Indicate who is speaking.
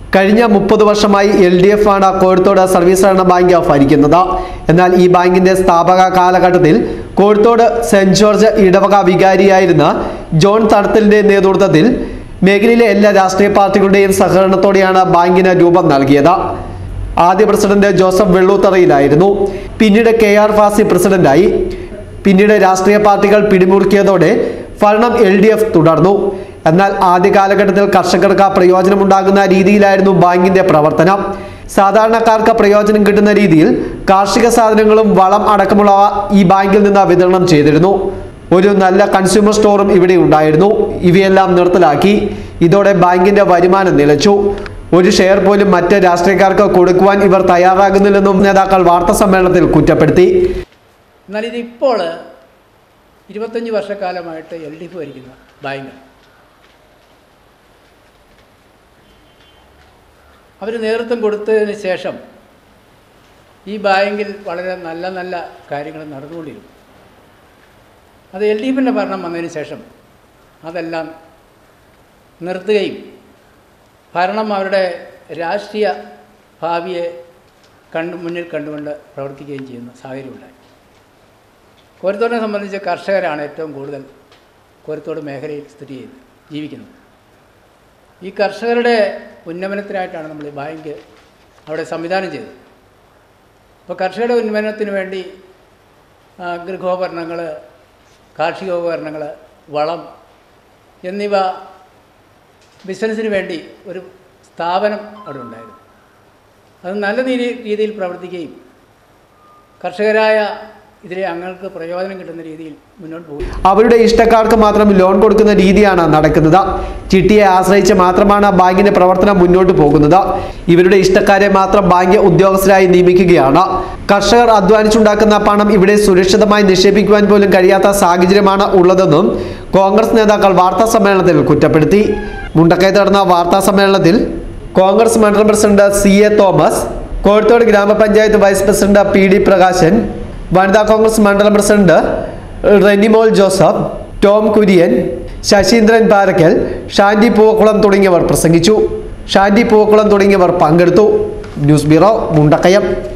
Speaker 1: കഴിഞ്ഞ മുപ്പത് വർഷമായി എൽ ഡി എഫ് ആണ് കോഴിത്തോട് സർവീസ് സഹകരണ ബാങ്ക് ഭരിക്കുന്നത് എന്നാൽ ഈ ബാങ്കിന്റെ സ്ഥാപക കാലഘട്ടത്തിൽ കോഴിത്തോട് സെന്റ് ജോർജ് ഇടവക വികാരിയായിരുന്ന ജോൺ തടത്തലിന്റെ നേതൃത്വത്തിൽ മേഖലയിലെ എല്ലാ രാഷ്ട്രീയ പാർട്ടികളുടെയും സഹകരണത്തോടെയാണ് ബാങ്കിന് രൂപം നൽകിയത് ആദ്യ പ്രസിഡന്റ് ജോസഫ് വെള്ളൂത്തറയിലായിരുന്നു പിന്നീട് കെ ആർ ഫാസി പ്രസിഡന്റായി പിന്നീട് രാഷ്ട്രീയ പാർട്ടികൾ പിടിമുറുക്കിയതോടെ ഭരണം എൽ ഡി എഫ് തുടർന്നു എന്നാൽ ആദ്യ കാലഘട്ടത്തിൽ കർഷകർക്ക് പ്രയോജനമുണ്ടാകുന്ന രീതിയിലായിരുന്നു ബാങ്കിന്റെ പ്രവർത്തനം സാധാരണക്കാർക്ക് പ്രയോജനം കിട്ടുന്ന രീതിയിൽ കാർഷിക സാധനങ്ങളും വളം അടക്കമുള്ളവ ഈ ബാങ്കിൽ നിന്ന് വിതരണം ചെയ്തിരുന്നു ഒരു നല്ല കൺസ്യൂമർ സ്റ്റോറും ഇവിടെ ഉണ്ടായിരുന്നു ഇവയെല്ലാം നിർത്തലാക്കി ഇതോടെ ബാങ്കിന്റെ വരുമാനം നിലച്ചു ഒരു ഷെയർ പോലും മറ്റ് രാഷ്ട്രീയക്കാർക്ക് കൊടുക്കുവാൻ ഇവർ തയ്യാറാകുന്നില്ലെന്നും നേതാക്കൾ വാർത്താ സമ്മേളനത്തിൽ കുറ്റപ്പെടുത്തി
Speaker 2: എന്നാൽ ഇതിപ്പോൾ ഇരുപത്തഞ്ച് വർഷക്കാലമായിട്ട് എൽ ഡി എഫ് ഭരിക്കുന്ന ബാങ്ക് അവർ നേതൃത്വം കൊടുത്തതിന് ശേഷം ഈ ബാങ്കിൽ വളരെ നല്ല നല്ല കാര്യങ്ങൾ നടന്നുകൊണ്ടിരുന്നു അത് എൽ ഡി എഫിൻ്റെ ഭരണം വന്നതിന് ശേഷം അതെല്ലാം നിർത്തുകയും ഭരണം അവരുടെ രാഷ്ട്രീയ ഭാവിയെ കണ്ടു മുന്നിൽ കണ്ടുകൊണ്ട് പ്രവർത്തിക്കുകയും ചെയ്യുന്ന സാഹചര്യമുണ്ടായി കോരത്തോടിനെ സംബന്ധിച്ച് കർഷകരാണ് ഏറ്റവും കൂടുതൽ കോരത്തോട് മേഖലയിൽ സ്ഥിതി ചെയ്ത് ജീവിക്കുന്നത് ഈ കർഷകരുടെ ഉന്നമനത്തിനായിട്ടാണ് നമ്മൾ ഈ ബാങ്ക് അവിടെ സംവിധാനം ചെയ്തത് അപ്പോൾ കർഷകരുടെ ഉന്നമനത്തിന് വേണ്ടി ആ, ഗൃഹോപകരണങ്ങൾ കാർഷികോപകരണങ്ങൾ വളം എന്നിവ ബിസിനസ്സിന് വേണ്ടി ഒരു സ്ഥാപനം അവിടെ ഉണ്ടായിരുന്നു അത് നല്ല രീതി- രീതിയിൽ പ്രവർത്തിക്കുകയും കർഷകരായ ഇതിലെ അംഗങ്ങൾക്ക് പ്രയോജനം കിട്ടുന്ന രീതിയിൽ മുന്നോട്ട് പോകും
Speaker 1: അവരുടെ ഇഷ്ടക്കാർക്ക് മാത്രം ലോൺ കൊടുക്കുന്ന രീതിയാണ് നടക്കുന്നത് ചിട്ടിയെ ആശ്രയിച്ച് മാത്രമാണ് ബാങ്കിന്റെ പ്രവർത്തനം മുന്നോട്ട് പോകുന്നത് ഇവരുടെ ഇഷ്ടക്കാരെ മാത്രം ബാങ്ക് ഉദ്യോഗസ്ഥരായി നിയമിക്കുകയാണ് കർഷകർ അധ്വാനിച്ചുണ്ടാക്കുന്ന പണം ഇവിടെ സുരക്ഷിതമായി നിക്ഷേപിക്കുവാൻ പോലും കഴിയാത്ത സാഹചര്യമാണ് ഉള്ളതെന്നും കോൺഗ്രസ് നേതാക്കൾ വാർത്താ സമ്മേളനത്തിൽ കുറ്റപ്പെടുത്തി മുണ്ടക്കയത്ത് നടന്ന വാർത്താ സമ്മേളനത്തിൽ കോൺഗ്രസ് മണ്ഡലം president C A Thomas Kozhithode ഗ്രാമപഞ്ചായത്ത് vice president P D Prakashan വനിതാ കോൺഗ്രസ് മണ്ഡലം പ്രസിഡന്റ് റെനിമോൾ ജോസഫ് ടോം കുര്യൻ ശശീന്ദ്രൻ പാരക്കൽ ഷാൻഡി പൂവക്കുളം തുടങ്ങിയവർ പ്രസംഗിച്ചു ഷാൻഡി പൂവക്കുളം തുടങ്ങിയവർ പങ്കെടുത്തു ന്യൂസ് ബ്യൂറോ മുണ്ടക്കയം